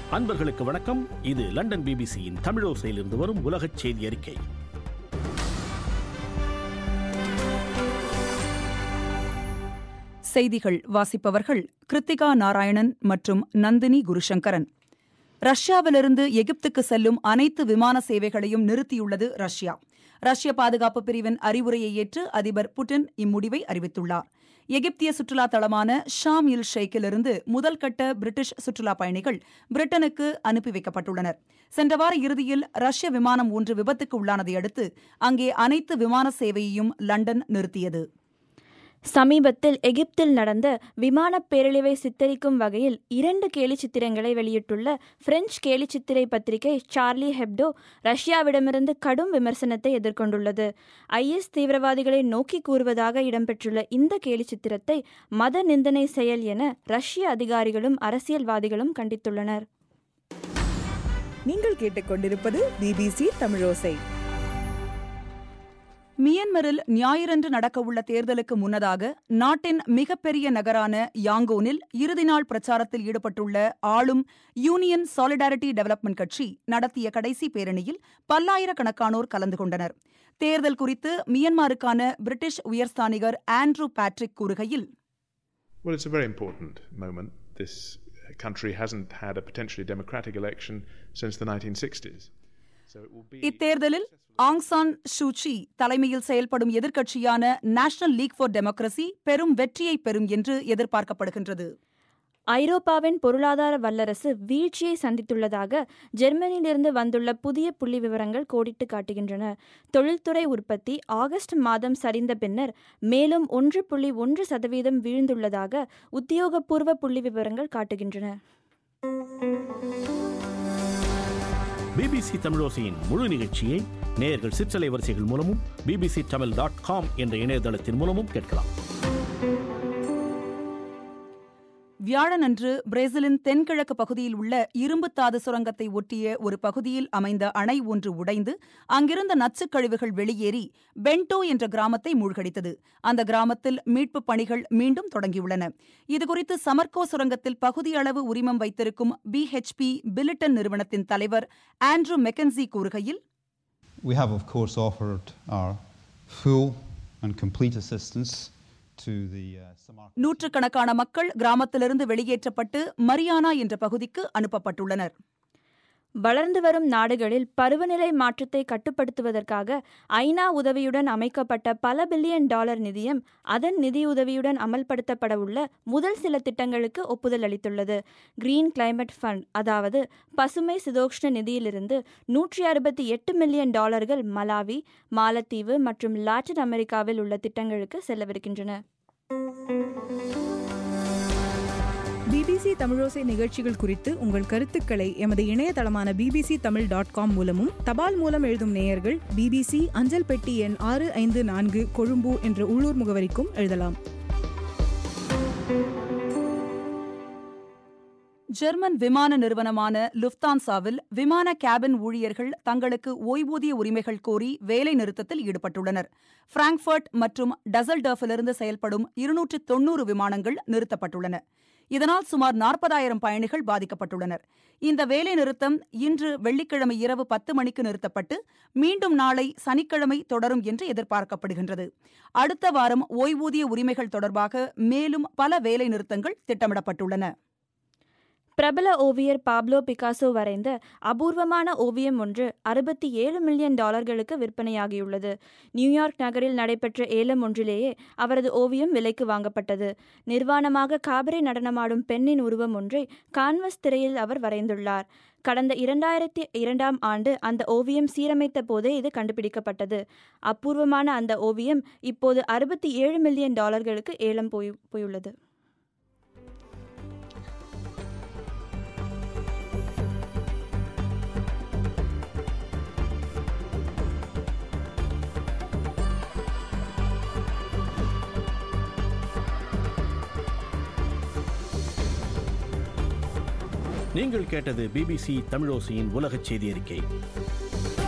அன்பர்களுக்கு வணக்கம் இது லண்டன் பிபிசியின் தமிழோசையிலிருந்து வரும் உலகச் செய்தி அறிக்கை செய்திகள் வாசிப்பவர்கள் கிருத்திகா நாராயணன் மற்றும் நந்தினி குருசங்கரன் ரஷ்யாவிலிருந்து எகிப்துக்கு செல்லும் அனைத்து விமான சேவைகளையும் நிறுத்தியுள்ளது ரஷ்யா ரஷ்ய பாதுகாப்பு பிரிவின் அறிவுரையை ஏற்று அதிபர் புட்டின் இம்முடிவை அறிவித்துள்ளார் எகிப்திய சுற்றுலா தளமான ஷாம் இல் ஷேக்கிலிருந்து முதல் கட்ட பிரிட்டிஷ் சுற்றுலா பயணிகள் பிரிட்டனுக்கு அனுப்பி வைக்கப்பட்டுள்ளனர் சென்ற வார இறுதியில் ரஷ்ய விமானம் ஒன்று விபத்துக்கு உள்ளானதை அடுத்து அங்கே அனைத்து விமான சேவையையும் லண்டன் நிறுத்தியது சமீபத்தில் எகிப்தில் நடந்த விமானப் பேரழிவை சித்தரிக்கும் வகையில் இரண்டு கேலிச்சித்திரங்களை வெளியிட்டுள்ள பிரெஞ்சு கேலிச்சித்திரை பத்திரிகை சார்லி ஹெப்டோ ரஷ்யாவிடமிருந்து கடும் விமர்சனத்தை எதிர்கொண்டுள்ளது ஐஎஸ் தீவிரவாதிகளை நோக்கி கூறுவதாக இடம்பெற்றுள்ள இந்த கேலிச்சித்திரத்தை மத நிந்தனை செயல் என ரஷ்ய அதிகாரிகளும் அரசியல்வாதிகளும் கண்டித்துள்ளனர் நீங்கள் கேட்டுக்கொண்டிருப்பது பிபிசி தமிழோசை மியன்மரில் ஞாயிறன்று நடக்கவுள்ள தேர்தலுக்கு முன்னதாக நாட்டின் மிகப்பெரிய நகரான யாங்கோனில் இறுதி நாள் பிரச்சாரத்தில் ஈடுபட்டுள்ள ஆளும் யூனியன் சாலிடாரிட்டி டெவலப்மெண்ட் கட்சி நடத்திய கடைசி பேரணியில் பல்லாயிரக்கணக்கானோர் கலந்து கொண்டனர் தேர்தல் குறித்து மியன்மாருக்கான பிரிட்டிஷ் உயர்ஸ்தானிகர் ஆண்ட்ரூ பேட்ரிக் கூறுகையில் Well, it's a very important moment. This country hasn't had a potentially democratic election since the 1960s. So it will be. இத்தேர்தலில் ஆங் சான் சூச்சி தலைமையில் செயல்படும் எதிர்க்கட்சியான நேஷனல் லீக் ஃபார் டெமோக்ரசி பெரும் வெற்றியை பெறும் என்று எதிர்பார்க்கப்படுகின்றது ஐரோப்பாவின் பொருளாதார வல்லரசு வீழ்ச்சியை சந்தித்துள்ளதாக ஜெர்மனியிலிருந்து வந்துள்ள புதிய புள்ளி விவரங்கள் கோடிட்டு காட்டுகின்றன தொழில்துறை உற்பத்தி ஆகஸ்ட் மாதம் சரிந்த பின்னர் மேலும் ஒன்று புள்ளி ஒன்று சதவீதம் வீழ்ந்துள்ளதாக உத்தியோகபூர்வ புள்ளி விவரங்கள் காட்டுகின்றன பிபிசி தமிழோசையின் முழு நிகழ்ச்சியை நேயர்கள் சிற்றலை வரிசைகள் மூலமும் பிபிசி தமிழ் டாட் காம் என்ற இணையதளத்தின் மூலமும் கேட்கலாம் வியாழனன்று பிரேசிலின் தென்கிழக்கு பகுதியில் உள்ள இரும்புத்தாது சுரங்கத்தை ஒட்டிய ஒரு பகுதியில் அமைந்த அணை ஒன்று உடைந்து அங்கிருந்த நச்சுக் கழிவுகள் வெளியேறி பென்டோ என்ற கிராமத்தை மூழ்கடித்தது அந்த கிராமத்தில் மீட்புப் பணிகள் மீண்டும் தொடங்கியுள்ளன இதுகுறித்து சமர்கோ சுரங்கத்தில் பகுதியளவு உரிமம் வைத்திருக்கும் பிஹெச்பி பில்லிட்டன் நிறுவனத்தின் தலைவர் ஆண்ட்ரூ மெக்கன்சி கூறுகையில் We have, of course, offered our full and complete assistance to the uh, Samarkand. நூற்றுக்கணக்கான மக்கள் கிராமத்திலிருந்து வெளியேற்றப்பட்டு மரியானா என்ற பகுதிக்கு அனுப்பப்பட்டுள்ளனர் வளர்ந்து வரும் நாடுகளில் பருவநிலை மாற்றத்தை கட்டுப்படுத்துவதற்காக ஐநா உதவியுடன் அமைக்கப்பட்ட பல பில்லியன் டாலர் நிதியம் அதன் நிதியுதவியுடன் அமல்படுத்தப்பட உள்ள முதல் சில திட்டங்களுக்கு ஒப்புதல் அளித்துள்ளது கிரீன் கிளைமேட் ஃபண்ட் அதாவது பசுமை சிதோக்ஷ்ண நிதியிலிருந்து நூற்றி அறுபத்தி எட்டு மில்லியன் டாலர்கள் மலாவி மாலத்தீவு மற்றும் லாட்டின் அமெரிக்காவில் உள்ள திட்டங்களுக்கு செல்லவிருக்கின்றன பிபிசி தமிழோசை நிகழ்ச்சிகள் குறித்து உங்கள் கருத்துக்களை எமது இணையதளமான பிபிசி தமிழ் டாட் காம் மூலமும் தபால் மூலம் எழுதும் நேயர்கள் பிபிசி அஞ்சல் பெட்டி எண் ஆறு ஐந்து நான்கு கொழும்பு என்ற உள்ளூர் முகவரிக்கும் எழுதலாம் ஜெர்மன் விமான நிறுவனமான லுஃப்தான்சாவில் விமான கேபின் ஊழியர்கள் தங்களுக்கு ஓய்வூதிய உரிமைகள் கோரி வேலை நிறுத்தத்தில் ஈடுபட்டுள்ளனர் பிராங்க்ஃபர்ட் மற்றும் டசல்டர்ஃபிலிருந்து செயல்படும் இருநூற்று தொன்னூறு விமானங்கள் நிறுத்தப்பட்டுள்ளன இதனால் சுமார் நாற்பதாயிரம் பயணிகள் பாதிக்கப்பட்டுள்ளனர் இந்த வேலை நிறுத்தம் இன்று வெள்ளிக்கிழமை இரவு பத்து மணிக்கு நிறுத்தப்பட்டு மீண்டும் நாளை சனிக்கிழமை தொடரும் என்று எதிர்பார்க்கப்படுகின்றது அடுத்த வாரம் ஓய்வூதிய உரிமைகள் தொடர்பாக மேலும் பல வேலை நிறுத்தங்கள் திட்டமிடப்பட்டுள்ளன பிரபல ஓவியர் பாப்லோ பிகாசோ வரைந்த அபூர்வமான ஓவியம் ஒன்று அறுபத்தி ஏழு மில்லியன் டாலர்களுக்கு விற்பனையாகியுள்ளது நியூயார்க் நகரில் நடைபெற்ற ஏலம் ஒன்றிலேயே அவரது ஓவியம் விலைக்கு வாங்கப்பட்டது நிர்வாணமாக காபரே நடனமாடும் பெண்ணின் உருவம் ஒன்றை கான்வஸ் திரையில் அவர் வரைந்துள்ளார் கடந்த இரண்டாயிரத்தி இரண்டாம் ஆண்டு அந்த ஓவியம் சீரமைத்த போதே இது கண்டுபிடிக்கப்பட்டது அபூர்வமான அந்த ஓவியம் இப்போது அறுபத்தி ஏழு மில்லியன் டாலர்களுக்கு ஏலம் போய் போயுள்ளது நீங்கள் கேட்டது பிபிசி தமிழோசையின் உலகச் செய்தி அறிக்கை